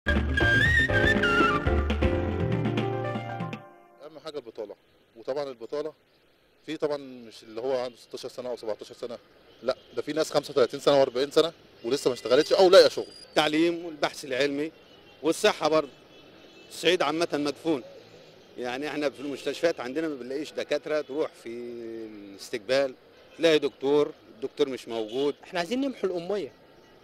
اهم حاجه البطاله وطبعا البطاله في طبعا مش اللي هو عنده 16 سنه او 17 سنه لا ده في ناس 35 سنه و40 سنه ولسه ما اشتغلتش او لاقيه شغل التعليم والبحث العلمي والصحه برضه الصعيد عامه مدفون يعني احنا في المستشفيات عندنا ما بنلاقيش دكاتره تروح في الاستقبال تلاقي دكتور الدكتور مش موجود احنا عايزين نمحو الأمية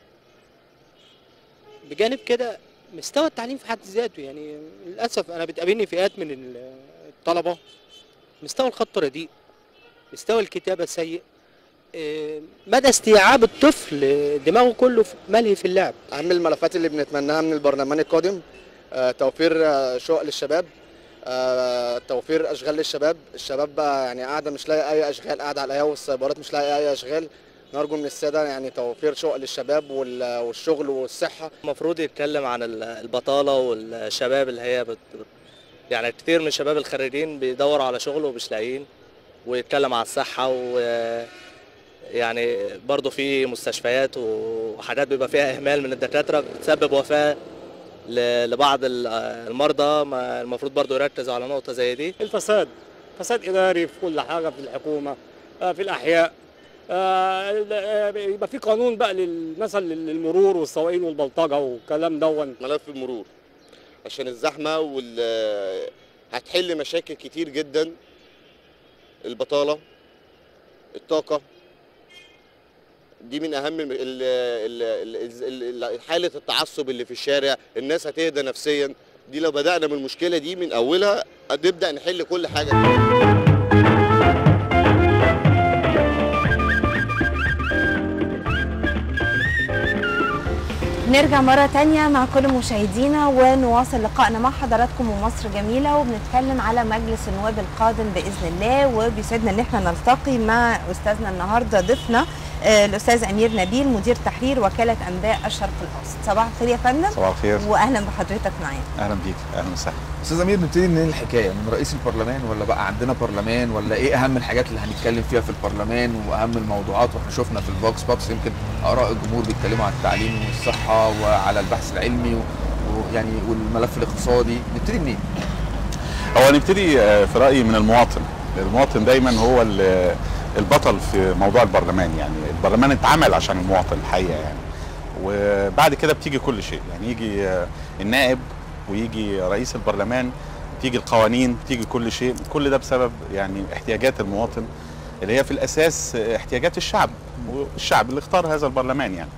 بجانب كده مستوى التعليم في حد ذاته يعني للأسف أنا بتقابلني فئات من ال- الطلبة مستوى الخط رديء مستوى الكتابة سيء اه، مدى استيعاب الطفل دماغه كله في- ملهي في اللعب اهم الملفات اللي بنتمناها من البرلمان القادم آه، توفير آه، شقق للشباب آه، توفير اشغال للشباب الشباب بقى يعني قاعده مش لاقي اي اشغال قاعده على القهاوي والسايبرات مش لاقي اي اشغال نرجو من الساده يعني توفير شقق للشباب وال- والشغل والصحه المفروض يتكلم عن ال- البطالة والشباب اللي هي بت... بت- يعني كتير من الشباب الخريجين بيدوروا على شغل ومش لاقيين ويتكلم عن الصحة و يعني برضه في مستشفيات وحاجات بيبقى فيها إهمال من الدكاترة بتسبب وفاة ل- لبعض ال- المرضى ما المفروض برضه يركزوا على نقطة زي دي الفساد فساد اداري في كل حاجه في الحكومه آه، في الاحياء آه، ال- آه، يبقى في قانون بقى لل- مثلا للمرور والسواقين والبلطجه والكلام دون ملف المرور عشان الزحمه وال هتحل مشاكل كتير جدا البطاله الطاقه دي من اهم ال- ال- ال- ال- حاله التعصب اللي في الشارع الناس هتهدى نفسيا دي لو بدانا من المشكله دي من اولها نبدا نحل كل حاجه نرجع مرة تانية مع كل مشاهدينا ونواصل لقائنا مع حضراتكم ومصر جميلة وبنتكلم على مجلس النواب القادم بإذن الله وبيسعدنا إن احنا نلتقي مع أستاذنا النهاردة ضيفنا آه، الأستاذ أمير نبيل مدير تحرير وكالة أنباء الشرق الأوسط صباح الخير يا فندم صباح الخير وأهلا بحضرتك معانا اهلا بيك اهلا وسهلا استاذ امير نبتدي منين الحكايه من رئيس البرلمان ولا بقى عندنا برلمان ولا ايه اهم الحاجات اللي هنتكلم فيها في البرلمان واهم الموضوعات واحنا شفنا في الفوكس بوكس يمكن اراء الجمهور بيتكلموا عن التعليم والصحه وعلى البحث العلمي و- ويعني والملف الاقتصادي نبتدي منين هو نبتدي آه، في رايي من المواطن المواطن دايما هو ال- البطل في موضوع البرلمان يعني البرلمان اتعمل عشان المواطن الحقيقه يعني وبعد كده بتيجي كل شيء يعني يجي آه، النائب ويجي رئيس البرلمان تيجي القوانين تيجي كل شيء كل ده بسبب يعني احتياجات المواطن اللي هي في الاساس آه، احتياجات الشعب والشعب اللي اختار هذا البرلمان يعني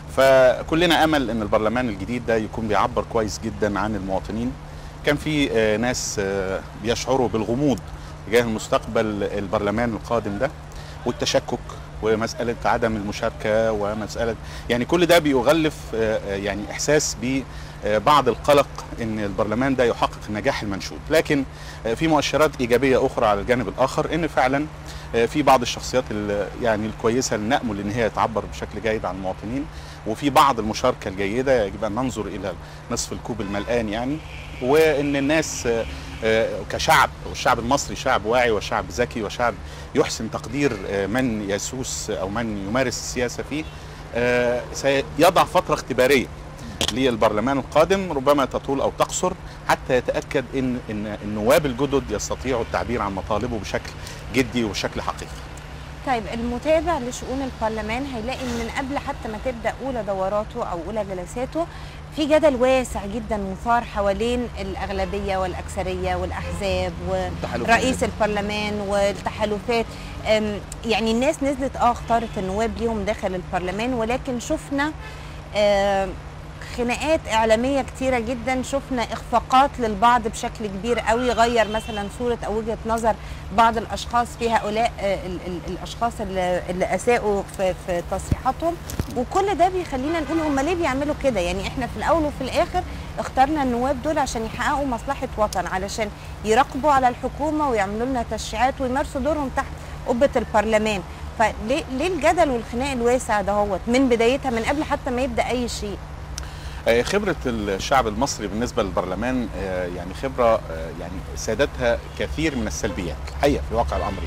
فكلنا امل ان البرلمان الجديد ده يكون بيعبر كويس جدا عن المواطنين كان في آه، ناس آه، بيشعروا بالغموض تجاه المستقبل البرلمان القادم ده والتشكك ومساله عدم المشاركه ومساله يعني كل ده بيغلف آه، آه، يعني احساس ببعض القلق ان البرلمان ده يحقق النجاح المنشود لكن آه، في مؤشرات ايجابيه اخرى على الجانب الاخر ان فعلا آه، في بعض الشخصيات ال- يعني الكويسه اللي نامل ان هي تعبر بشكل جيد عن المواطنين وفي بعض المشاركه الجيده يجب ان ننظر الى نصف الكوب الملآن يعني وان الناس آه، آه، كشعب والشعب المصري شعب واعي وشعب ذكي وشعب يحسن تقدير آه، من يسوس او من يمارس السياسه فيه آه، سيضع فتره اختباريه للبرلمان القادم ربما تطول او تقصر حتى يتاكد ان ان النواب الجدد يستطيعوا التعبير عن مطالبه بشكل جدي وبشكل حقيقي. طيب المتابع لشؤون البرلمان هيلاقي ان من قبل حتى ما تبدا اولى دوراته او اولى جلساته في جدل واسع جدا مثار حوالين الاغلبيه والاكثريه والاحزاب ورئيس البرلمان والتحالفات أم، يعني الناس نزلت اه اختارت النواب ليهم داخل البرلمان ولكن شفنا آم، خناقات اعلاميه كتيره جدا شفنا اخفاقات للبعض بشكل كبير قوي غير مثلا صوره او وجهه نظر بعض الاشخاص في هؤلاء آه، ال- ال- الاشخاص اللي, اللي اساءوا في, في تصريحاتهم وكل ده بيخلينا نقول هم ليه بيعملوا كده يعني احنا في الاول وفي الاخر اخترنا النواب دول عشان يحققوا مصلحه وطن علشان يراقبوا على الحكومه ويعملوا لنا تشريعات ويمارسوا دورهم تحت قبه البرلمان فليه ليه الجدل والخناق الواسع دهوت من بدايتها من قبل حتى ما يبدا اي شيء آه، خبرة الشعب المصري بالنسبة للبرلمان آه، يعني خبرة آه، يعني سادتها كثير من السلبيات الحقيقة في واقع الأمر يعني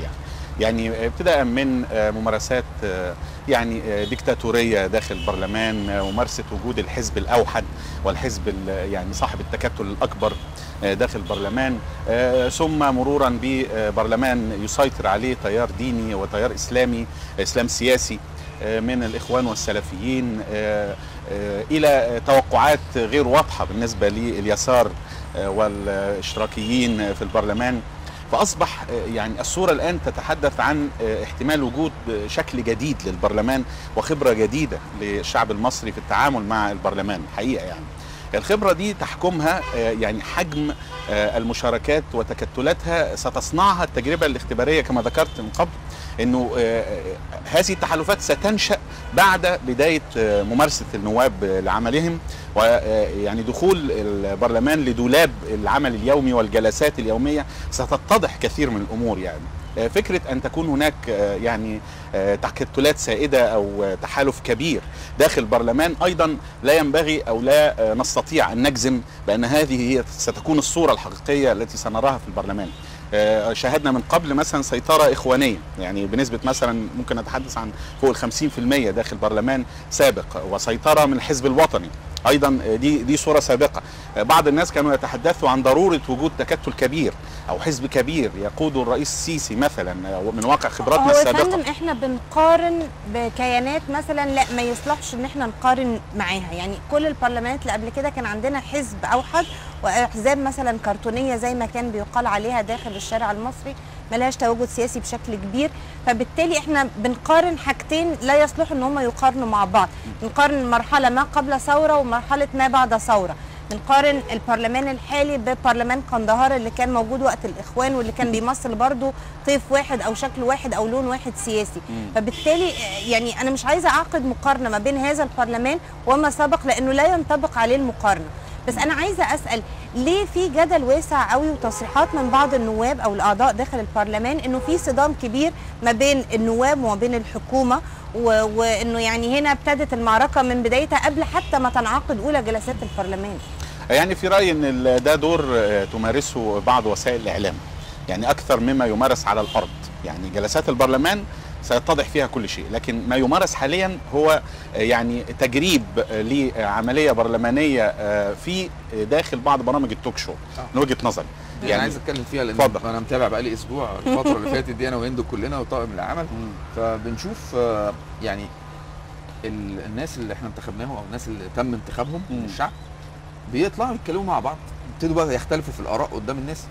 يعني ابتداء من آه، ممارسات آه، يعني آه، ديكتاتوريه داخل البرلمان آه، ممارسه وجود الحزب الاوحد والحزب ال- يعني صاحب التكتل الاكبر آه، داخل البرلمان آه، ثم مرورا ببرلمان يسيطر عليه تيار ديني وتيار اسلامي اسلام سياسي آه، من الاخوان والسلفيين آه، آه، الى توقعات غير واضحه بالنسبه لليسار آه، والاشتراكيين في البرلمان فاصبح آه، يعني الصوره الان تتحدث عن آه، احتمال وجود شكل جديد للبرلمان وخبره جديده للشعب المصري في التعامل مع البرلمان حقيقه يعني الخبره دي تحكمها آه، يعني حجم آه، المشاركات وتكتلاتها ستصنعها التجربه الاختباريه كما ذكرت من قبل انه آه، آه، هذه التحالفات ستنشا بعد بدايه آه، ممارسه النواب آه، لعملهم ويعني دخول البرلمان لدولاب العمل اليومي والجلسات اليوميه ستتضح كثير من الامور يعني آه، فكره ان تكون هناك آه، يعني آه، تكتلات سائده او آه، تحالف كبير داخل البرلمان ايضا لا ينبغي او لا آه، نستطيع ان نجزم بان هذه هي ستكون الصوره الحقيقيه التي سنراها في البرلمان آه، شاهدنا من قبل مثلا سيطره اخوانيه يعني بنسبه مثلا ممكن نتحدث عن فوق ال 50% داخل البرلمان سابق وسيطره من الحزب الوطني ايضا آه، دي دي صوره سابقه آه، بعض الناس كانوا يتحدثوا عن ضروره وجود تكتل كبير او حزب كبير يقوده الرئيس السيسي مثلا آه، من واقع خبراتنا هو يا السابقه فندم احنا بنقارن بكيانات مثلا لا ما يصلحش ان احنا نقارن معاها يعني كل البرلمانات اللي قبل كده كان عندنا حزب اوحد واحزاب مثلا كرتونيه زي ما كان بيقال عليها داخل الشارع المصري ملهاش تواجد سياسي بشكل كبير فبالتالي احنا بنقارن حاجتين لا يصلح ان هم يقارنوا مع بعض بنقارن مرحله ما قبل ثوره ومرحله ما بعد ثوره بنقارن البرلمان الحالي ببرلمان قندهار اللي كان موجود وقت الاخوان واللي كان بيمثل برضه طيف واحد او شكل واحد او لون واحد سياسي فبالتالي آه، يعني انا مش عايزه اعقد مقارنه ما بين هذا البرلمان وما سبق لانه لا ينطبق عليه المقارنه بس انا عايزه اسال ليه في جدل واسع قوي وتصريحات من بعض النواب او الاعضاء داخل البرلمان انه في صدام كبير ما بين النواب وما بين الحكومه و- وانه يعني هنا ابتدت المعركه من بدايتها قبل حتى ما تنعقد اولى جلسات البرلمان يعني في رايي ان ال- ده دور آه، تمارسه بعض وسائل الاعلام يعني اكثر مما يمارس على الارض يعني جلسات البرلمان سيتضح فيها كل شيء لكن ما يمارس حاليا هو آه، يعني تجريب آه، لعمليه برلمانيه آه، في داخل بعض برامج التوك شو من وجهه نظري يعني انا عايز اتكلم فيها لان اتفضل. انا متابع بقالي اسبوع الفتره اللي فاتت دي انا وهند كلنا وطاقم العمل فبنشوف آه، يعني ال- الناس اللي احنا انتخبناهم او الناس اللي تم انتخابهم من الشعب بيطلعوا يتكلموا مع بعض يبتدوا بقى يختلفوا في الاراء قدام الناس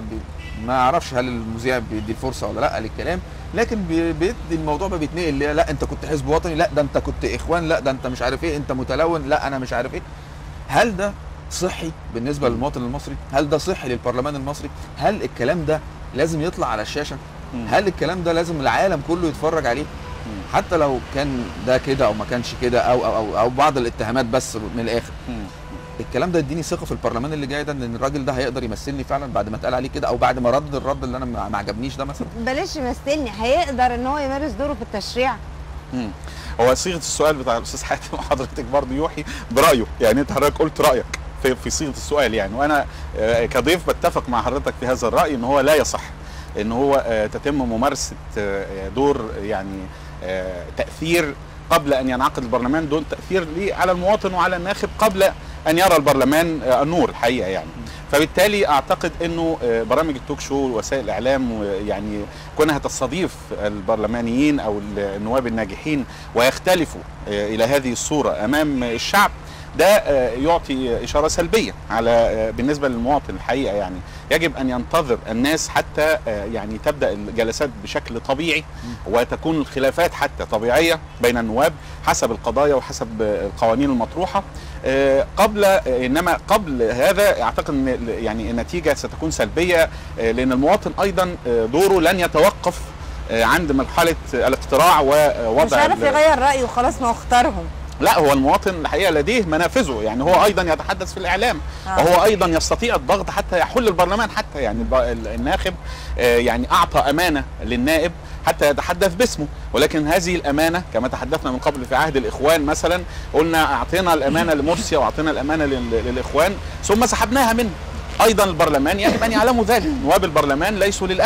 فما اعرفش هل المذيع بيدي الفرصه ولا لا للكلام لكن بي- بيدي الموضوع بقى بيتنقل ليه لا انت كنت حزب وطني لا ده انت كنت اخوان لا ده انت مش عارف ايه انت متلون لا انا مش عارف ايه هل ده صحي بالنسبه للمواطن المصري هل ده صحي للبرلمان المصري هل الكلام ده لازم يطلع على الشاشه هل الكلام ده لازم العالم كله يتفرج عليه حتى لو كان ده كده او ما كانش كده او او او, أو بعض الاتهامات بس من الاخر الكلام ده يديني ثقه في البرلمان اللي جاي ده ان الراجل ده هيقدر يمثلني فعلا بعد ما اتقال عليه كده او بعد ما رد الرد اللي انا ما ما عجبنيش ده مثلا بلاش يمثلني هيقدر ان هو يمارس دوره في التشريع مم. هو صيغه السؤال بتاع الاستاذ حاتم وحضرتك برضه يوحي برايه يعني انت حضرتك قلت رايك في في صيغه السؤال يعني وانا آه، كضيف بتفق مع حضرتك في هذا الراي ان هو لا يصح ان هو آه، تتم ممارسه آه، دور يعني آه، تاثير قبل ان ينعقد البرلمان دون تاثير ليه على المواطن وعلى الناخب قبل ان يرى البرلمان آه، النور الحقيقه يعني فبالتالي اعتقد انه آه، برامج التوك شو ووسائل الاعلام يعني كونها تستضيف البرلمانيين او النواب الناجحين ويختلفوا آه، الى هذه الصوره امام الشعب ده آه، يعطي اشاره سلبيه على آه، بالنسبه للمواطن الحقيقه يعني يجب ان ينتظر الناس حتى آه، يعني تبدا الجلسات بشكل طبيعي وتكون الخلافات حتى طبيعيه بين النواب حسب القضايا وحسب آه، القوانين المطروحه آه، قبل آه، انما قبل هذا اعتقد ان ال- يعني النتيجه ستكون سلبيه آه، لان المواطن ايضا آه، دوره لن يتوقف آه، عند مرحله الاقتراع ووضع مش عارف ال- يغير رايه وخلاص ما هو اختارهم لا هو المواطن الحقيقه لديه منافذه يعني هو ايضا يتحدث في الاعلام آه. وهو ايضا يستطيع الضغط حتى يحل البرلمان حتى يعني الب- ال- الناخب آه، يعني اعطى امانه للنائب حتى يتحدث باسمه ولكن هذه الامانه كما تحدثنا من قبل في عهد الاخوان مثلا قلنا اعطينا الامانه لمرسي واعطينا الامانه لل- للاخوان ثم سحبناها منه ايضا البرلمان يجب ان يعلموا ذلك نواب البرلمان ليسوا للابد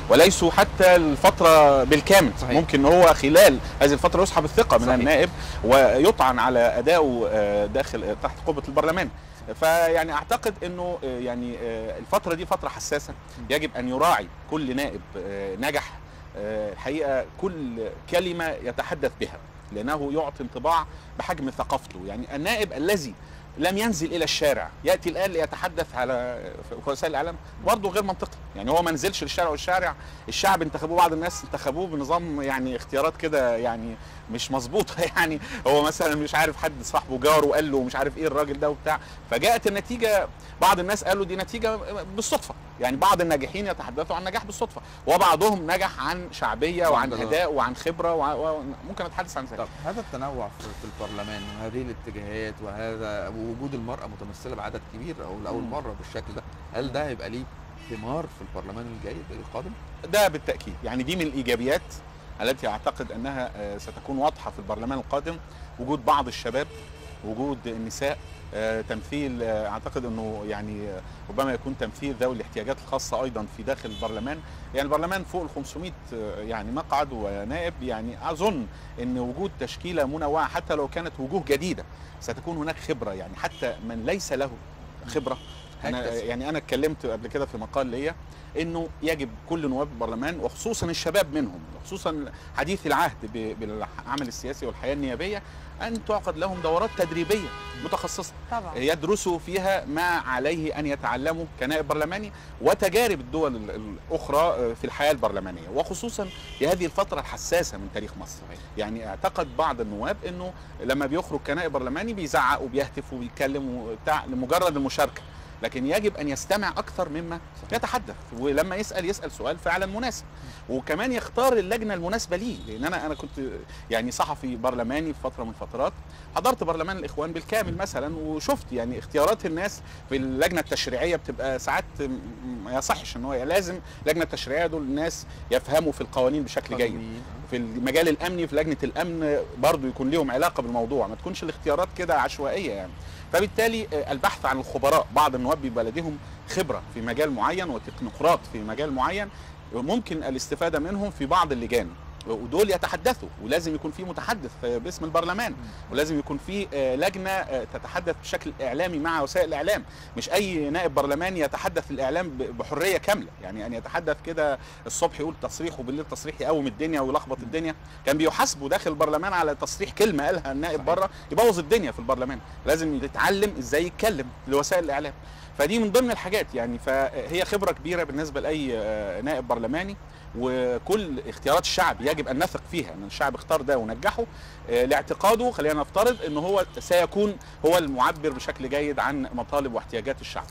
وليسوا حتى الفتره بالكامل صحيح. ممكن هو خلال هذه الفتره يسحب الثقه من صحيح. النائب ويطعن على ادائه آه، داخل تحت قبه البرلمان فيعني اعتقد انه آه، يعني آه، الفتره دي فتره حساسه يجب ان يراعي كل نائب آه، نجح آه، الحقيقه كل كلمه يتحدث بها لانه يعطي انطباع بحجم ثقافته يعني النائب الذي لم ينزل الى الشارع ياتي الان ليتحدث على في وسائل الاعلام برضه غير منطقي يعني هو ما نزلش للشارع والشارع الشعب انتخبوه بعض الناس انتخبوه بنظام يعني اختيارات كده يعني مش مظبوطه يعني هو مثلا مش عارف حد صاحبه جاره وقال له مش عارف ايه الراجل ده وبتاع فجاءت النتيجه بعض الناس قالوا دي نتيجه بالصدفه يعني بعض الناجحين يتحدثوا عن نجاح بالصدفه وبعضهم نجح عن شعبيه وعن وعن اداء وعن خبره وممكن اتحدث عن ذلك طب هذا التنوع في في البرلمان وهذه الاتجاهات وهذا ووجود المرأة متمثلة بعدد كبير أو لأول مم. مرة بالشكل ده هل ده هيبقى ليه ثمار في البرلمان الجاي القادم؟ ده بالتاكيد يعني دي من الايجابيات التي اعتقد انها آه، ستكون واضحه في البرلمان القادم وجود بعض الشباب وجود النساء آه، تمثيل آه، اعتقد انه يعني آه، ربما يكون تمثيل ذوي الاحتياجات الخاصه ايضا في داخل البرلمان يعني البرلمان فوق ال 500 آه، يعني مقعد ونائب يعني اظن ان وجود تشكيله منوعه حتى لو كانت وجوه جديده ستكون هناك خبره يعني حتى من ليس له خبره انا هكذا. يعني انا اتكلمت قبل كده في مقال ليا انه يجب كل نواب البرلمان وخصوصا الشباب منهم وخصوصا حديث العهد ب- بالعمل السياسي والحياه النيابيه ان تعقد لهم دورات تدريبيه متخصصه طبعا يدرسوا فيها ما عليه ان يتعلموا كنائب برلماني وتجارب الدول ال- الاخرى في الحياه البرلمانيه وخصوصا في هذه الفتره الحساسه من تاريخ مصر يعني اعتقد بعض النواب انه لما بيخرج كنائب برلماني بيزعق وبيهتف وبيتكلم وبتاع لمجرد المشاركه لكن يجب ان يستمع اكثر مما يتحدث ولما يسال يسال سؤال فعلا مناسب وكمان يختار اللجنه المناسبه ليه لان انا انا كنت يعني صحفي برلماني في فتره من الفترات حضرت برلمان الاخوان بالكامل مثلا وشفت يعني اختيارات الناس في اللجنه التشريعيه بتبقى ساعات م- ما يصحش ان هو لازم اللجنه التشريعيه دول الناس يفهموا في القوانين بشكل جيد قانونيين. في المجال الامني في لجنه الامن برضو يكون ليهم علاقه بالموضوع ما تكونش الاختيارات كده عشوائيه يعني فبالتالي آه، البحث عن الخبراء بعض النواب بيبقى لديهم خبره في مجال معين وتكنوقراط في مجال معين ممكن الاستفاده منهم في بعض اللجان ودول يتحدثوا ولازم يكون في متحدث آه، باسم البرلمان ولازم يكون في آه، لجنه آه، تتحدث بشكل اعلامي مع وسائل الاعلام مش اي نائب برلماني يتحدث الاعلام ب- بحريه كامله يعني ان يتحدث كده الصبح يقول تصريح وبالليل تصريح يقوم الدنيا ويلخبط الدنيا كان بيحاسبوا داخل البرلمان على تصريح كلمه قالها النائب صحيح. بره يبوظ الدنيا في البرلمان لازم يتعلم ازاي يتكلم لوسائل الاعلام فدي من ضمن الحاجات يعني فهي خبره كبيره بالنسبه لاي آه، نائب برلماني وكل اختيارات الشعب يجب ان نثق فيها ان الشعب اختار ده ونجحه آه، لاعتقاده خلينا نفترض ان هو سيكون هو المعبر بشكل جيد عن مطالب واحتياجات الشعب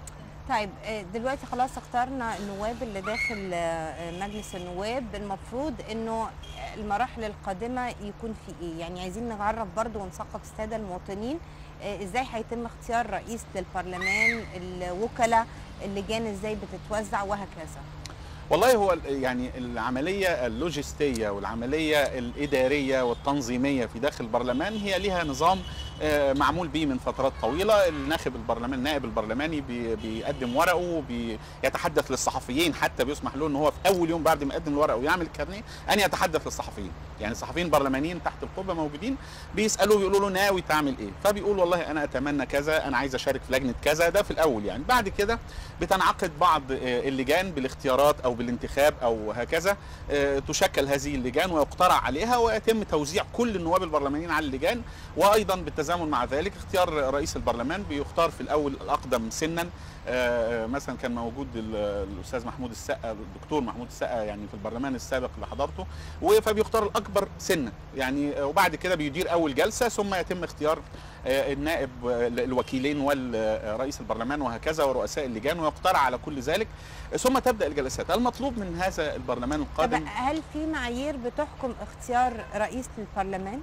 طيب آه، دلوقتي خلاص اخترنا النواب اللي داخل آه، مجلس النواب المفروض انه المراحل القادمه يكون في ايه يعني عايزين نعرف برضو ونثقف الساده المواطنين آه، ازاي هيتم اختيار رئيس للبرلمان الوكلاء اللجان ازاي بتتوزع وهكذا والله هو ال- يعني العملية اللوجستية والعملية الإدارية والتنظيمية في داخل البرلمان هي لها نظام آه، معمول به من فترات طويلة الناخب البرلمان النائب البرلماني بي- بيقدم ورقه بيتحدث للصحفيين حتى بيسمح له ان هو في اول يوم بعد ما يقدم الورق ويعمل الكارنيه ان يتحدث للصحفيين يعني الصحفيين البرلمانيين تحت القبه موجودين بيسالوه بيقولوا له ناوي تعمل ايه فبيقول والله انا اتمنى كذا انا عايز اشارك في لجنه كذا ده في الاول يعني بعد كده بتنعقد بعض آه، اللجان بالاختيارات او بالانتخاب او هكذا آه، تشكل هذه اللجان ويقترع عليها ويتم توزيع كل النواب البرلمانيين على اللجان وايضا بالتزامن مع ذلك اختيار رئيس البرلمان بيختار في الاول الاقدم سنا آه، مثلا كان موجود ال- الاستاذ محمود السقا الدكتور محمود السقا يعني في البرلمان السابق اللي حضرته و- فبيختار الاكبر سنا يعني آه، وبعد كده بيدير اول جلسه ثم يتم اختيار آه، النائب آه، الوكيلين ورئيس البرلمان وهكذا ورؤساء اللجان ويقترع على كل ذلك آه، ثم تبدا الجلسات المطلوب من هذا البرلمان طب القادم هل في معايير بتحكم اختيار رئيس للبرلمان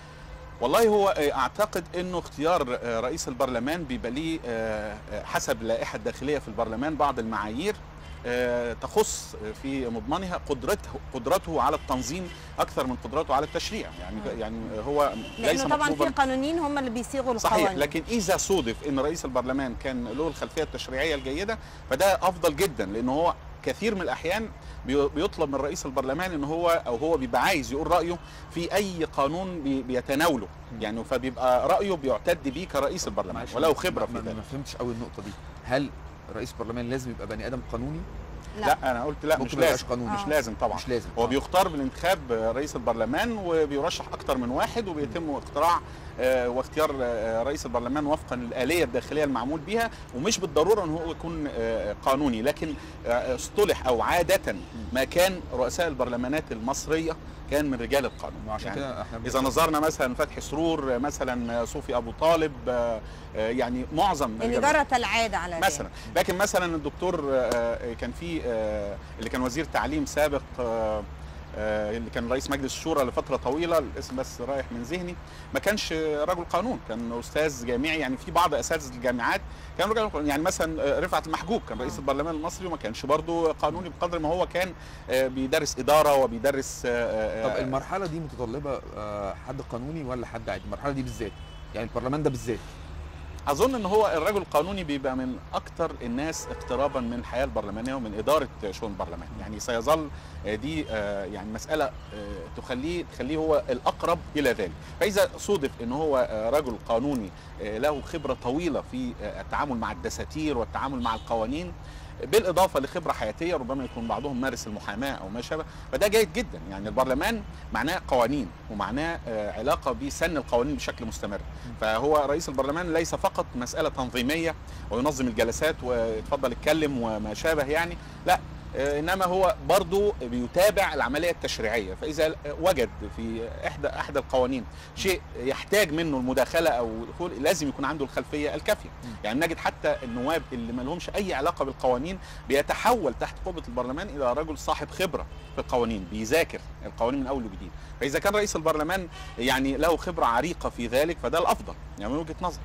والله هو آه، اعتقد انه اختيار آه، رئيس البرلمان بيبقى ليه آه، آه، حسب اللائحه الداخليه في البرلمان بعض المعايير آه، تخص في مضمنها قدرته قدرته على التنظيم اكثر من قدرته على التشريع يعني مم. يعني هو ليس لانه طبعا في مطلوبا قانونيين هم اللي بيصيغوا القوانين صحيح لكن اذا صودف ان رئيس البرلمان كان له الخلفيه التشريعيه الجيده فده افضل جدا لانه هو كثير من الاحيان بي- بيطلب من رئيس البرلمان ان هو او هو بيبقى عايز يقول رايه في اي قانون بي- بيتناوله يعني فبيبقى رايه بيعتد بيه كرئيس البرلمان معلش، ولو ما- خبره ما, في ما, ذلك ما فهمتش قوي النقطه دي هل رئيس البرلمان لازم يبقى بني ادم قانوني لا. لا انا قلت لا ممكن مش ما يبقاش لازم قانوني مش آه. لازم طبعا مش لازم هو آه. بيختار بالانتخاب رئيس البرلمان وبيرشح اكتر من واحد وبيتم اختراع آه، واختيار آه، رئيس البرلمان وفقا للاليه الداخليه المعمول بها ومش بالضروره ان هو يكون آه، قانوني لكن آه، اصطلح او عاده ما كان رؤساء البرلمانات المصريه كان من رجال القانون وعشان يعني كده احنا اذا نظرنا مثلا فتحي سرور آه، مثلا آه، صوفي ابو طالب آه، آه، يعني معظم يعني رجال جرت العاده على ذلك. مثلا لكن مثلا الدكتور آه، كان في آه، اللي كان وزير تعليم سابق آه، آه، اللي كان رئيس مجلس الشورى لفتره طويله الاسم بس رايح من ذهني ما كانش رجل قانون كان استاذ جامعي يعني في بعض اساتذه الجامعات كانوا رجل قانون يعني مثلا آه، رفعت المحجوب كان رئيس آه. البرلمان المصري وما كانش برضه قانوني بقدر ما هو كان آه، بيدرس اداره وبيدرس آه، طب آه، المرحله دي متطلبه آه، حد قانوني ولا حد عادي المرحله دي بالذات يعني البرلمان ده بالذات اظن ان هو الرجل القانوني بيبقى من اكتر الناس اقترابا من الحياه البرلمانيه ومن اداره شؤون البرلمان يعني سيظل آه، دي آه، يعني مساله آه، تخليه تخليه هو الاقرب الى ذلك فاذا صودف ان هو آه، رجل قانوني آه، له خبره طويله في آه، التعامل مع الدساتير والتعامل مع القوانين بالاضافه لخبره حياتيه ربما يكون بعضهم مارس المحاماه او ما شابه فده جيد جدا يعني البرلمان معناه قوانين ومعناه آه، علاقه بسن القوانين بشكل مستمر فهو رئيس البرلمان ليس فقط مساله تنظيميه وينظم الجلسات ويتفضل اتكلم وما شابه يعني لا آه، انما هو برضو بيتابع العمليه التشريعيه فاذا وجد في احدى احدى القوانين شيء يحتاج منه المداخله او الدخول لازم يكون عنده الخلفيه الكافيه يعني نجد حتى النواب اللي ما لهمش اي علاقه بالقوانين بيتحول تحت قبه البرلمان الى رجل صاحب خبره في القوانين بيذاكر القوانين من اول وجديد فاذا كان رئيس البرلمان يعني له خبره عريقه في ذلك فده الافضل يعني من وجهه نظر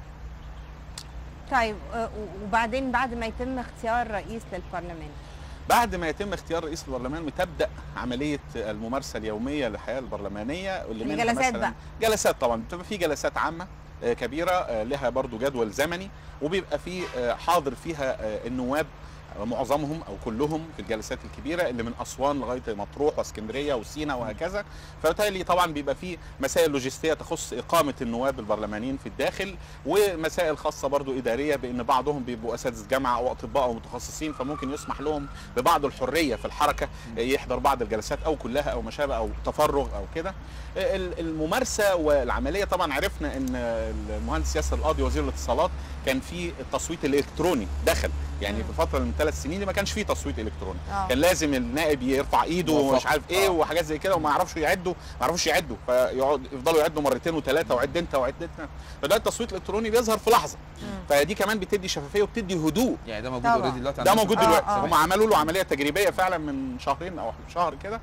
طيب آه، وبعدين بعد ما يتم اختيار رئيس للبرلمان بعد ما يتم اختيار رئيس البرلمان بتبدا عمليه الممارسه اليوميه للحياه البرلمانيه اللي منها الجلسات مثلا بقى. جلسات طبعا بتبقى في جلسات عامه آه، كبيره آه، لها برضو جدول زمني وبيبقى في آه، حاضر فيها آه، النواب آه، معظمهم او كلهم في الجلسات الكبيره اللي من اسوان لغايه مطروح واسكندريه وسينا وهكذا فبالتالي طبعا بيبقى في مسائل لوجستيه تخص اقامه النواب البرلمانيين في الداخل ومسائل خاصه برضو اداريه بان بعضهم بيبقوا اساتذه جامعه او اطباء او متخصصين فممكن يسمح لهم ببعض الحريه في الحركه يحضر بعض الجلسات او كلها او ما شابه او تفرغ او كده ال- الممارسه والعمليه طبعا عرفنا ان المهندس ياسر القاضي وزير الاتصالات كان في التصويت الالكتروني دخل يعني في فتره من ثلاث سنين دي ما كانش فيه تصويت الكتروني آه. كان لازم النائب يرفع ايده ومش موافقة. عارف ايه آه. وحاجات زي كده وما يعرفش يعدوا ما يعرفوش يعدوا فيقعد يفضلوا يعدوا مرتين وثلاثه وعد انت وعد انت فده التصويت الالكتروني بيظهر في لحظه فدي كمان بتدي شفافيه وبتدي هدوء يعني ده موجود طبعا. اوريدي دلوقتي ده عندنا موجود في- دلوقتي آه. هم عملوا له عمليه تجريبيه فعلا من شهرين او شهر كده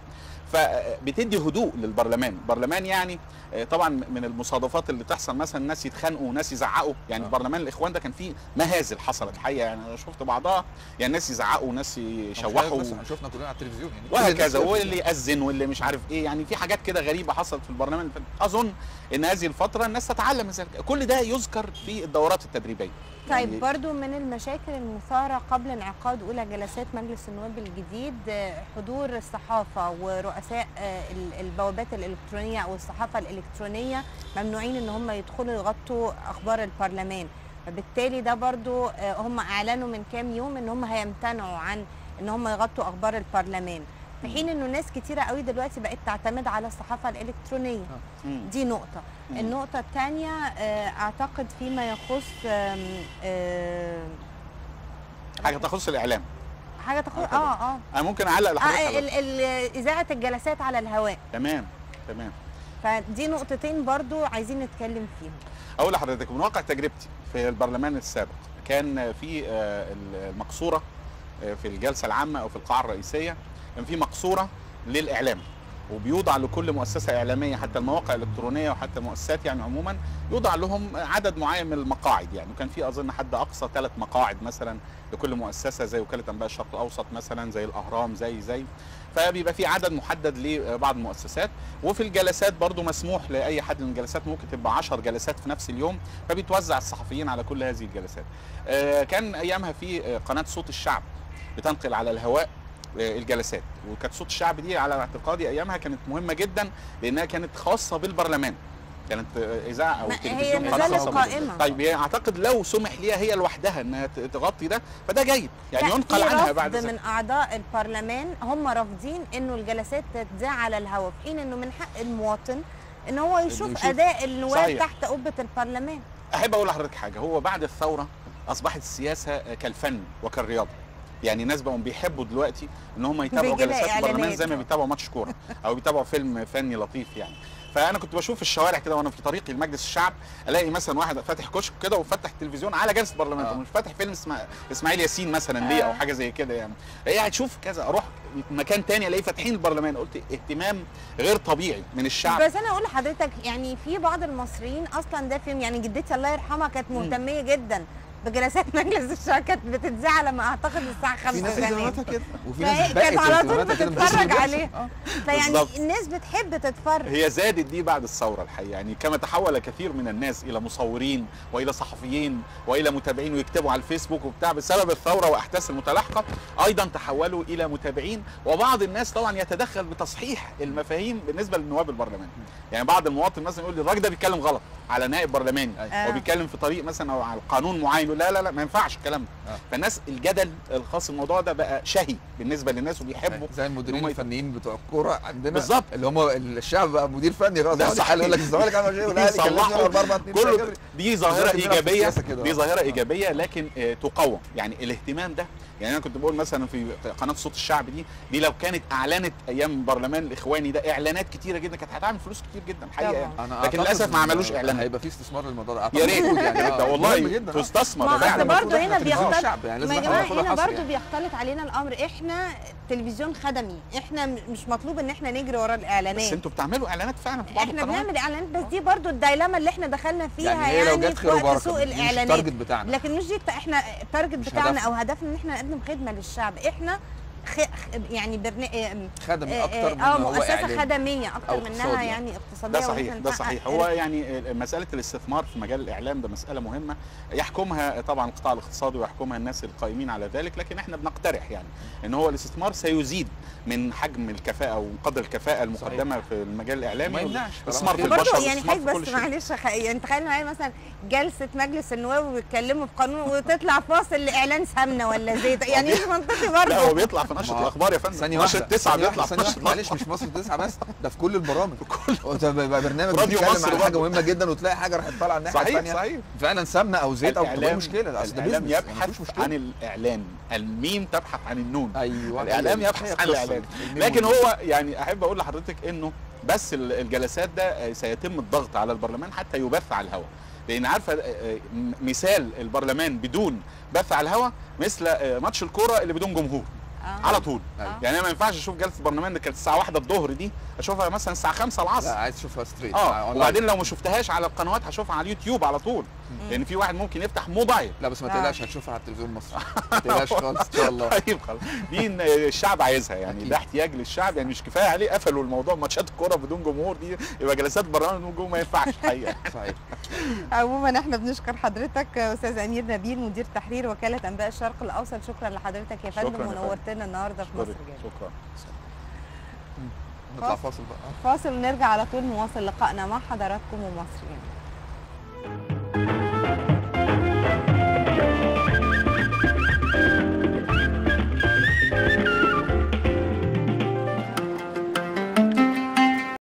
فبتدي هدوء للبرلمان البرلمان يعني آه، طبعا من المصادفات اللي تحصل مثلا ناس يتخانقوا وناس يزعقوا يعني آه. برلمان الاخوان ده كان فيه مهازل حصلت الحقيقه يعني انا شفت بعضها يعني ناس يزعقوا وناس يشوحوا بس احنا شفنا كلنا على التلفزيون يعني كل وهكذا الناس شافت. واللي يأذن واللي مش عارف ايه يعني في حاجات كده غريبه حصلت في البرلمان اللي فات. اظن ان هذه الفتره الناس تتعلم من ذلك كل ده يذكر في الدورات التدريبيه طيب يعني برضو من المشاكل المثارة قبل انعقاد أولى جلسات مجلس النواب الجديد آه، حضور الصحافة ورؤساء آه، ال- البوابات الإلكترونية أو الصحافة الإلكترونية ممنوعين إن هم يدخلوا يغطوا أخبار البرلمان فبالتالي ده برضو آه، هم أعلنوا من كام يوم إن هم هيمتنعوا عن إن هم يغطوا أخبار البرلمان في حين إنه ناس كتيرة قوي دلوقتي بقت تعتمد على الصحافة الإلكترونية مم. دي نقطة مم. النقطة الثانية أعتقد فيما يخص آم، آم، حاجه تخص الاعلام حاجة تخص آه، اه طبعا. اه انا ممكن اعلق لحضرتك اه على ال- ال- إذاعة الجلسات على الهواء تمام تمام فدي نقطتين برضو عايزين نتكلم فيهم اقول لحضرتك من واقع تجربتي في البرلمان السابق كان في آه، المقصوره آه، في الجلسه العامه او في القاعه الرئيسيه كان في مقصوره للاعلام وبيوضع لكل مؤسسه اعلاميه حتى المواقع الالكترونيه وحتى المؤسسات يعني عموما يوضع لهم عدد معين من المقاعد يعني وكان في اظن حد اقصى ثلاث مقاعد مثلا لكل مؤسسه زي وكاله انباء الشرق الاوسط مثلا زي الاهرام زي زي فبيبقى في عدد محدد لبعض المؤسسات وفي الجلسات برضو مسموح لاي حد من الجلسات ممكن تبقى 10 جلسات في نفس اليوم فبيتوزع الصحفيين على كل هذه الجلسات آه، كان ايامها في آه، قناه صوت الشعب بتنقل على الهواء آه، الجلسات وكانت صوت الشعب دي على اعتقادي ايامها كانت مهمه جدا لانها كانت خاصه بالبرلمان كانت آه، اذاعه او ما- هي تلفزيون ما خاصة زالت بال- قائمة. طيب هي اعتقد لو سمح ليها هي لوحدها انها ت- تغطي ده فده جيد يعني لا، ينقل في عنها رفض بعد ذلك. من اعضاء البرلمان هم رافضين انه الجلسات تتذاع على الهواء في حين انه من حق المواطن ان هو يشوف يشوف. اداء النواب صحيح. تحت قبه البرلمان احب اقول لحضرتك حاجه هو بعد الثوره اصبحت السياسه كالفن وكالرياضه يعني الناس بقوا بيحبوا دلوقتي ان هم يتابعوا بيجي لها جلسات البرلمان إعلانات. زي ما بيتابعوا ماتش كوره او بيتابعوا فيلم فني لطيف يعني فانا كنت بشوف في الشوارع كده وانا في طريقي لمجلس الشعب الاقي مثلا واحد فاتح كشك كده وفتح التلفزيون على جلسه برلمان آه. مش فاتح فيلم اسمع اسماعيل ياسين مثلا ليه او آه. حاجه زي كده يعني هي هتشوف كذا اروح مكان تاني الاقي فاتحين البرلمان قلت اهتمام غير طبيعي من الشعب بس انا اقول لحضرتك يعني في بعض المصريين اصلا ده فيهم يعني جدتي الله يرحمها كانت مهتميه جدا بجلسات مجلس الشعب كانت بتتذاع على ما اعتقد الساعه 5 في ناس زمان اهتماماتها كده وفي فهي ناس كانت بقت على طول اهتماماتها كده من بتتفرج كتر ما عليه. بيحصل. آه. فيعني بالظبط. الناس بتحب تتفرج هي زادت دي بعد الثوره الحقيقه يعني كما تحول كثير من الناس الى مصورين والى صحفيين والى متابعين ويكتبوا على الفيسبوك وبتاع بسبب الثوره واحداث المتلاحقه ايضا تحولوا الى متابعين وبعض الناس طبعا يتدخل بتصحيح المفاهيم بالنسبه لنواب البرلمان يعني بعض المواطن مثلا يقول لي الراجل ده بيتكلم غلط على نائب برلماني آه. او بيتكلم في طريق مثلا او على قانون معين يقول لا لا لا ما ينفعش الكلام ده آه. فالناس الجدل الخاص بالموضوع ده بقى شهي بالنسبه للناس وبيحبوا زي المديرين إن هم الفنيين بتوع الكوره عندنا بالظبط. اللي هم الشعب بقى مدير فني خلاص ده يقعد صحيح. يحل يقول لك الزمالك عمل شيء والاهلي كان لازم يصلحوا. يلعب 4 2 كله دي ظاهره دلوقتي بنلعب في ايجابيه السياسة كده. دي آه. ظاهره آه. ايجابيه لكن آه، تقوم يعني الاهتمام ده يعني انا كنت بقول مثلا في قناه صوت الشعب دي دي لو كانت اعلنت ايام البرلمان الاخواني ده اعلانات كتيره جدا كانت هتعمل فلوس كتير جدا الحقيقه طبعاً. يعني انا لكن أعتقد للاسف ما إن عملوش اعلان هيبقى في استثمار للموضوع ده يا أعتقد ريت موجود يعني ده آه، مهم والله جدا آه. تستثمر ما ده أصل فعلا برضه المفروض هنا إحنا تلفزيون بيختلف- الشعب يعني لازم ما يا ناخد جماعه ناخدها هنا حصر برضه يعني. بيختلط علينا الامر احنا تلفزيون خدمي احنا م- مش مطلوب ان احنا نجري ورا بس الاعلانات انتوا بتعملوا اعلانات فعلا في بعض احنا القنوات بنعمل اعلانات بس دي برضو الدايلاما اللي احنا دخلنا فيها يعني هي لو جت في خير وقت وبركه سوق بس دي مش الاعلانات التارجت بتاعنا لكن مش دي الت- احنا التارجت مش بتاعنا هدفنا. او هدفنا ان احنا نقدم خدمه للشعب احنا خ... خ- يعني برنا... خدمي اكتر من اه هو مؤسسه إعلامي. خدميه اكتر أو منها اقتصادي يعني اقتصاديه ده وإن صحيح إحنا ده نحقق صحيح هو يعني مساله الاستثمار في مجال الاعلام ده مساله مهمه يحكمها طبعا القطاع الاقتصادي ويحكمها الناس القائمين على ذلك لكن احنا بنقترح يعني ان هو الاستثمار سيزيد من حجم الكفاءه وقدر الكفاءه المقدمه في المجال الاعلامي ما يمنعش الاستثمار في طالما البشر برضه يعني والاستثمار حضرتك في كل بس شيء. معلش خ... يعني تخيل معايا مثلا جلسه مجلس النواب وبيتكلموا في قانون وتطلع فاصل لاعلان سمنه ولا زيت يعني مش منطقي لا هو برضه بيطلع في نشره ما- الاخبار يا فندم ثانية نشره واحدة تسعه ثانية بيطلع واحدة، في ثانية نشره واحدة، معلش مش مصر تسعة بس ده في كل البرامج كل ده بيبقى برنامج راديو بيتكلم مصر عن حاجة برضه. مهمة جدا وتلاقي حاجة راحت طالعة الناحية صحيح الثانية صحيح فعلا سمنة أو زيت أو تبقى الإعلام- مشكلة أصل ده الاعلام بيزنس يعني يبحث مفيش مشكلة عن الاعلان الميم تبحث عن النون أيوه الاعلام هي- يبحث هي عن قصة. الاعلام الميم لكن والنون. هو يعني احب اقول لحضرتك انه بس ال- الجلسات ده سيتم الضغط على البرلمان حتى يبث على الهواء لان عارفه آه، م- مثال البرلمان بدون بث على الهواء مثل آه، ماتش الكوره اللي بدون جمهور آه. على طول آه. يعني انا ما ينفعش اشوف جلسه البرلمان اللي كانت الساعه 1 الظهر دي اشوفها مثلا الساعه 5 لا العصر عايز تشوفها ستريت اه أونلاين. وبعدين لو ما شفتهاش على القنوات هشوفها على اليوتيوب على طول لان في واحد ممكن يفتح موبايل لا بس ما آه. تقلقش هتشوفها على التلفزيون المصري ما تقلقش خالص إن شاء الله طيب خلاص دي إن الشعب عايزها يعني أكيد. ده احتياج للشعب يعني مش كفايه عليه قفلوا الموضوع ماتشات الكوره بدون جمهور دي يبقى جلسات برلمان بدون جمهور ما ينفعش الحقيقه صحيح عموما احنا بنشكر حضرتك استاذ امير نبيل مدير تحرير وكاله انباء الشرق الاوسط شكرا لحضرتك يا شكراً فندم يا فندم. ونورتنا النهارده في مصر شكرا جدا شكرا نطلع خلاص. فاصل بقى فاصل ونرجع على طول نواصل لقائنا مع حضراتكم ومصر يعني.